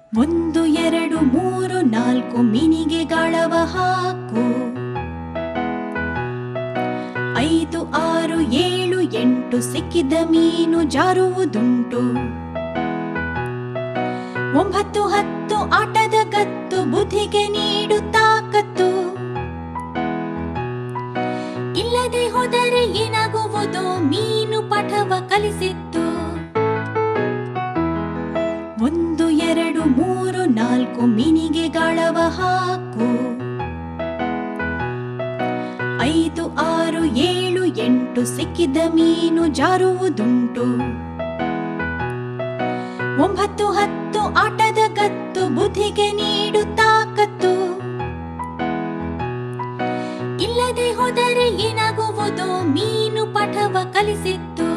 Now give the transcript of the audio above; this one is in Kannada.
ಒಂದು ಎರಡು ಮೂರು ನಾಲ್ಕು ಮಿನಿಗೆ ಗಾಳವ ಹಾಕು ಐದು ಆರು ಏಳು ಎಂಟು ಸಿಕ್ಕಿದ ಮೀನು ಜಾರುವುದುಂಟು ಒಂಬತ್ತು ಹತ್ತು ಆಟದ ಕತ್ತು ಬುದ್ಧಿಗೆ ನೀಡು ತಾಕತ್ತು ಇಲ್ಲದೆ ಹೋದರೆ ಏನಾಗುವುದು ಮೀನು ಪಾಠವ ಕಲಿಸಿತ್ತು ಒಂದು ಎರಡು ಮೂರು ನಾಲ್ಕು ಮಿನಿಗೆ ಗಾಳವ ಹಾಕು ಐದು ಆರು ಏಳು ಎಂಟು ಸಿಕ್ಕಿದ ಮೀನು ಜಾರುವುದುಂಟು ಒಂಬತ್ತು ಹತ್ತು ಆಟದ ಕತ್ತು ಬುದ್ಧಿಗೆ ನೀಡು ತಾಕತ್ತು ಇಲ್ಲದೆ ಹೋದರೆ ಏನಾಗುವುದು ಮೀನು ಪಾಠವ ಕಲಿಸಿತ್ತು